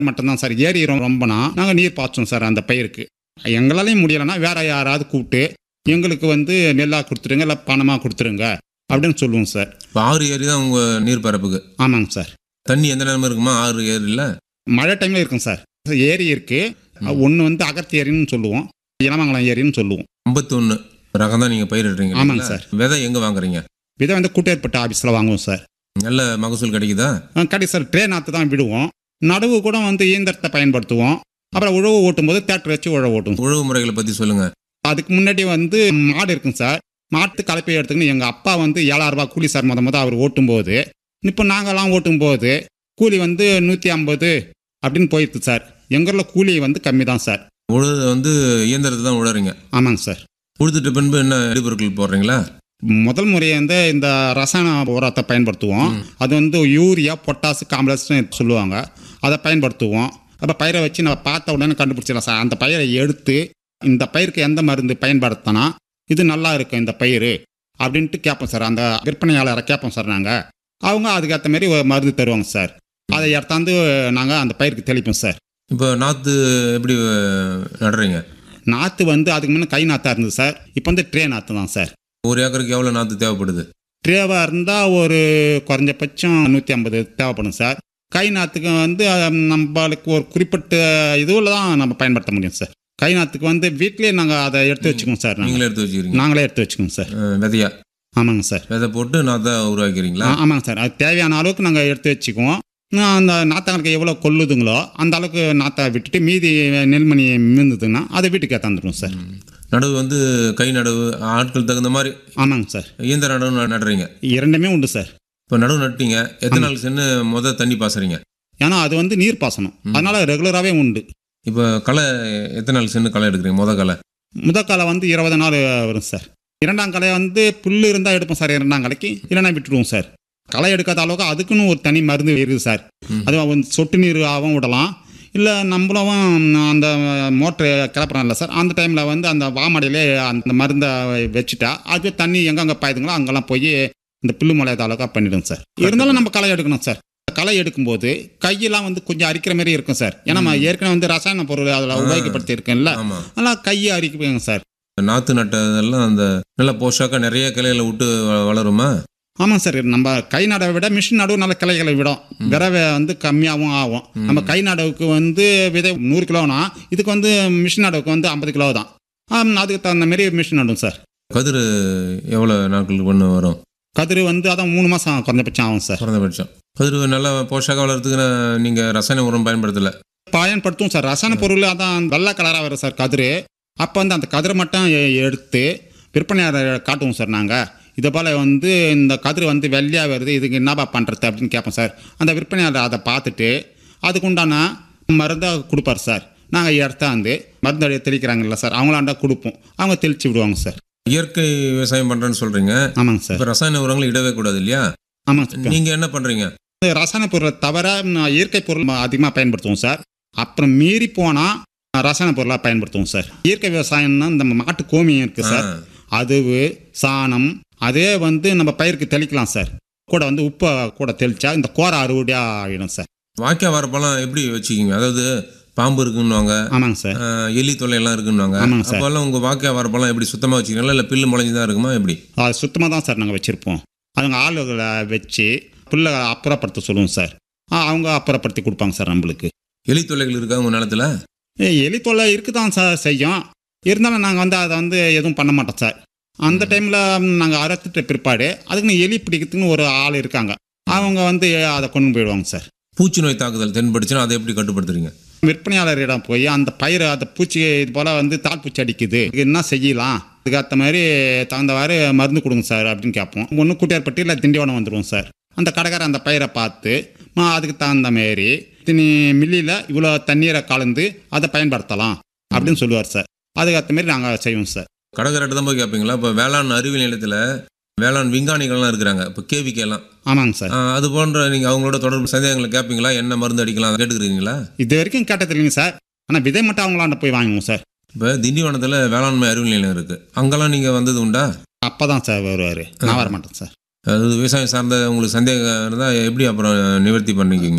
மட்டும்தான் சார் ஏரி ரொ- ரொம்பனா நாங்கள் நீர் பாய்ச்சோம் சார் அந்த பயிருக்கு எங்களாலையும் முடியலைன்னா வேற யாராவது கூப்பிட்டு எங்களுக்கு வந்து நெல்லாக கொடுத்துருங்க இல்லை பணமாக கொடுத்துருங்க அப்படின்னு சொல்லுவோம் சார் இப்போ ஆறு ஏரி தான் உங்கள் நீர்ப்பரப்புக்கு ஆமாங்க சார் தண்ணி எந்த நேரமும் இருக்குமா ஆறு ஏரியில் மழை டைமில் இருக்கும் சார் ஏரி இருக்கு ஒன்று வந்து அகர்த்தி ஏரின்னு சொல்லுவோம் இளமங்கலம் ஏரின்னு சொல்லுவோம் ஐம்பத்தொன்று ரகம் தான் நீங்கள் பயிரிடுறீங்க ஆமாங்க இல்லைங்களா? சார். விதை எங்கே வாங்குறீங்க இதை வந்து கூட்டேற்பட்ட ஆஃபீஸில் வாங்குவோம் சார் நல்ல மகசூல் கிடைக்குதா அஹ் கடைசி சார் ட்ரே நாற்று தான் விடுவோம் நடுவு கூட வந்து இயந்திரத்தை பயன்படுத்துவோம் அப்புறம் உழவு ஓட்டும் போது தேட்டர் வச்சு உழவு ஓட்டும் உழவு முறைகளை பற்றி சொல்லுங்கள் அதுக்கு முன்னாடி வந்து மாடு இருக்குங்க சார் மாட்டு கலப்பை எடுத்துக்கின்னு எங்கள் அப்பா வந்து ஏழாயிரம் ரூபாய் கூலி சார் முத முத அவர் ஓட்டும்போது இப்போ நாங்கள்லாம் ஓட்டும்போது கூலி வந்து நூற்றி ஐம்பது அப்படின்னு போயிடுது சார் எங்களில் கூலி வந்து கம்மி தான் சார் உழுது வந்து இயந்திரத்தை தான் உழறீங்க ஆமாங்க சார் உழுதுட்ட பின்பு என்ன இடுபொருட்கள் போடுறீங்களா முதல் முறையை வந்து இந்த ரசாயன உரத்தை பயன்படுத்துவோம் அது வந்து யூரியா பொட்டாசு காம்ப்ளெக்ஸ்னு சொல்லுவாங்க அதை பயன்படுத்துவோம் அப்போ பயிரை வச்சு நம்ம பார்த்த உடனே கண்டுபிடிச்சிடலாம் சார் அந்த பயிரை எடுத்து இந்த பயிருக்கு எந்த மருந்து பயன்படுத்தினா இது நல்லா இருக்கும் இந்த பயிர் அப்படின்ட்டு கேட்போம் சார் அந்த விற்பனையாளரை கேட்போம் சார் நாங்கள் அவங்க அதுக்கேற்ற மாதிரி ஒரு மருந்து தருவாங்க சார் அதை எடுத்தாந்து நாங்கள் அந்த பயிருக்கு தெளிப்போம் சார் இப்போ நாற்று எப்படி அஹ், நடுறீங்க நாற்று வந்து அதுக்கு முன்னே கை நாற்றா இருந்தது சார் இப்போ வந்து ட்ரே நாற்று தான் சார் ஒரு ஏக்கருக்கு எவ்வளோ நாற்று தேவைப்படுது ட்ரேவாக இருந்தால் ஒரு குறைஞ்சபட்சம் நூற்றி ஐம்பது தேவைப்படும் சார் கை நாற்றுக்கு வந்து அஹ், நம்மளுக்கு ஒரு குறிப்பிட்ட இதுவில் தான் நம்ம பயன்படுத்த முடியும் சார் கை நாற்றுக்கு வந்து வீட்டிலேயே நாங்கள் அதை எடுத்து வச்சுக்கோங்க சார் நாங்கள் நீங்களே எடுத்து வச்சுக்கிறீங்க நாங்களே எடுத்து வச்சுக்கோங்க சார் அஹ், விதையா ஆமாங்க சார் விதை போட்டு நாற்றை உருவாக்கிறீங்களா ஆ- ஆமாங்க சார் அது தேவையான அளவுக்கு நாங்கள் எடுத்து வச்சுக்குவோம் நான் அந்த நாத்தாங்களுக்கு எவ்வளோ கொல்லுதுங்களோ அந்த அளவுக்கு நாற்றை விட்டுட்டு மீதி நெல்மணி மீந்ததுன்னா அதை வீட்டுக்கு தந்துடுவோம் சார் நடுவு வந்து கை நடுவு ஆட்கள் தகுந்த மாதிரி ஆமாங்க சார் இயந்திர நடுவு ந- நடுறீங்க இரண்டுமே உண்டு சார் இப்போ நடுவு நட்டீங்க எத்தனை நாள் சென்று முத தண்ணி பாசுறீங்க ஏன்னா அது வந்து நீர் பாசனம் அதனால ரெகுலராகவே உண்டு இப்போ களை எத்தனை நாள் சென்று களை எடுக்கிறீங்க முத களை முதற்காலை வந்து இருபது நாள் வரும் சார் இரண்டாம் கலை வந்து புல் இருந்தால் எடுப்போம் சார் இரண்டாம் கலைக்கு இல்லைன்னா விட்டுடுவோம் சார் களை எடுக்காத அளவுக்கு அதுக்குன்னு ஒரு தனி மருந்து இருக்குது சார் ம். அது வந்து சொட்டு நீர் ஆகவும் விடலாம் இல்லை நம்மளும் அந்த மோட்ரு கிளப்புறோம்ல சார் அந்த டைமில் வந்து அந்த வாமடையிலே அந்த மருந்தை வச்சுட்டா அது தண்ணி எங்கெங்கே பாயுதுங்களோ அங்கெல்லாம் போய் இந்த புல்லு முளையாத அளவுக்கு பண்ணிடும் சார் இருந்தாலும் நம்ம களை எடுக்கணும் சார் களை எடுக்கும்போது கையெல்லாம் வந்து கொஞ்சம் அரிக்கிற மாதிரி இருக்கும் சார் ஏன்னா நம்ம ஏற்கனவே வந்து ரசாயன பொருள் அதில் உபயோகப்படுத்தி இருக்கேன்ல ஆமாம் அதெல்லாம் கையை அரிக்குங்க சார் நாற்று நட்டதெல்லாம் அந்த நல்ல போஷாக்கா நிறைய கிளைகளை விட்டு வ- வளருமா ஆமாம் சார் நம்ம கை நடவை விட மிஷின் நடவு நல்ல கிளைகளை விடும் விரவை வந்து கம்மியாகவும் ஆகும் நம்ம கை நடவுக்கு வந்து விதை நூறு கிலோனா இதுக்கு வந்து மிஷின் நடவுக்கு வந்து ஐம்பது கிலோ தான் ஆம், அதுக்கு தகுந்த மாதிரி மிஷின் நடுவோம் சார் கதிர் எவ்வளோ நாட்களுக்கு பண்ண வரும் கதிர் வந்து அதான் மூணு மாதம் குறைஞ்சபட்சம் ஆகும் சார் குறைந்தபட்சம் கதிர் நல்லா போஷாக்கா வளர்றதுக்கு நீங்கள் ரசாயன உரம் பயன்படுத்தலை பயன்படுத்தும் சார் ரசாயன பொருள் அதான் வெள்ளை கலராக வரும் சார் கதிர் அப்போ வந்து அந்த கதிரை மட்டும் எ- எடுத்து விற்பனையாளர் காட்டுவோம் சார் நாங்கள் இதை போல் வந்து இந்த கதிர் வந்து வெள்ளையாக வருது இதுக்கு என்னப்பா பண்ணுறது அப்படின்னு கேட்போம் சார் அந்த விற்பனையாளர் அதை பார்த்துட்டு அதுக்கு உண்டான மருந்தை கொடுப்பார் சார் நாங்கள் எடுத்தாந்து மருந்து அடி தெளிக்கிறாங்கல்ல சார் அவங்களாண்டா கொடுப்போம் அவங்க தெளிச்சு விடுவாங்க சார் இயற்கை விவசாயம் பண்ணுறேன்னு சொல்கிறீங்க ஆமாங்க சார் இப்போ ரசாயன உரங்களை இடவே கூடாது இல்லையா ஆமாங்க சார் நீங்கள் என்ன பண்ணுறீங்க இந்த ரசாயன பொருளை தவிர நான் இயற்கை பொருள் அதிகமாக பயன்படுத்துவோம் சார் அப்புறம் மீறி போனால் ரசாயன பொருளாக பயன்படுத்துவோம் சார் இயற்கை விவசாயம்னா இந்த மாட்டு கோமியம் இருக்குது சார் அதுவு சாணம் அதே வந்து நம்ம பயிருக்கு தெளிக்கலாம் சார் கூட வந்து உப்பை கூட தெளிச்சா இந்த கோர அறுவடையாக ஆகிடும் சார் வாய்க்கா வரப்பெல்லாம் எப்படி வச்சுக்கிங்க அதாவது பாம்பு இருக்குன்னுவாங்க ஆமாங்க சார் ஆஹ், எலி தொல்லையெல்லாம் இருக்குன்னுவாங்க ஆமாங்க சார். அப்போல்லாம் உங்கள் வாய்க்கா வரப்பெல்லாம் எப்படி சுத்தமாக வச்சுக்கிறீங்களா இல்லை பில்லு முளைஞ்சி தான் இருக்குமா எப்படி அது சுத்தமாக தான் சார் நாங்கள் வச்சுருப்போம் அதுங்க ஆளுகளை வச்சு புல்லை அப்புறப்படுத்த சொல்லுவோம் சார் ஆ, அவங்க அப்புறப்படுத்தி கொடுப்பாங்க சார் நம்மளுக்கு எலி தொல்லைகள் இருக்கா உங்கள் நிலத்துல ஏ, எலி தொல்லை இருக்கு தான் சார் செய்யும் இருந்தாலும் நாங்கள் வந்து அதை வந்து எதுவும் பண்ண மாட்டோம் சார் அந்த டைமில் நாங்கள் அறுத்துட்ட பிற்பாடு அதுக்குன்னு எலி பிடிக்கிறதுக்குன்னு ஒரு ஆள் இருக்காங்க அவங்க வந்து அதை கொண்டு போயிடுவாங்க சார் பூச்சி நோய் தாக்குதல் தென்பட்டுச்சுன்னா அதை எப்படி கட்டுப்படுத்துறீங்க விற்பனையாளரிடம் போய் அந்த பயிர் அந்த பூச்சி இது போல் வந்து தாள் பூச்சி அடிக்குது இதுக்கு என்ன செய்யலாம் அதுக்கேற்ற மாதிரி தகுந்தவாறு மருந்து கொடுங்க சார் அப்படின்னு கேட்போம் ஒன்று கூட்டியார்பட்டி இல்லை திண்டிவனம் வந்துடுவோம் சார் அந்த கடைக்காரர் அந்த பயிரை பார்த்து ம, அதுக்கு தகுந்த மாதிரி இத்தனி மில்லியில் இவ்வளோ தண்ணீரை கலந்து அதை பயன்படுத்தலாம் அப்படின்னு சொல்லுவார் சார் அதுக்கேற்ற மாதிரி நாங்கள் செய்வோம் சார் கடற்கரை தான் போய் கேட்பீங்களா இப்போ வேளாண் அறிவியல் நிலையத்தில் வேளாண் விஞ்ஞானிகள்லாம் இருக்கிறாங்க இப்போ கேவிக்கெல்லாம் ஆமாங்க சார் அது போன்ற நீங்கள் அவங்களோட தொடர்பு சந்தேகங்களை கேட்பீங்களா என்ன மருந்து அடிக்கலாம் கேட்டுக்கிறீங்களா இது வரைக்கும் கேட்டது இல்லைங்க சார் ஆனால் விதை மட்டும் அவங்களாண்ட போய் வாங்குவோம் சார் இப்போ திண்டிவனத்தில் வேளாண்மை அறிவியல் நிலையம் இருக்குது அங்கெல்லாம் நீங்கள் வந்தது உண்டா அப்போ தான் சார் வருவார் நான் வர மாட்டேன் சார் அதாவது விவசாயம் சார்ந்த உங்களுக்கு சந்தேகம் இருந்தால் எப்படி அப்புறம் நிவர்த்தி பண்ணிக்குவீங்க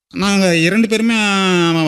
நாங்கள் இரண்டு பேருமே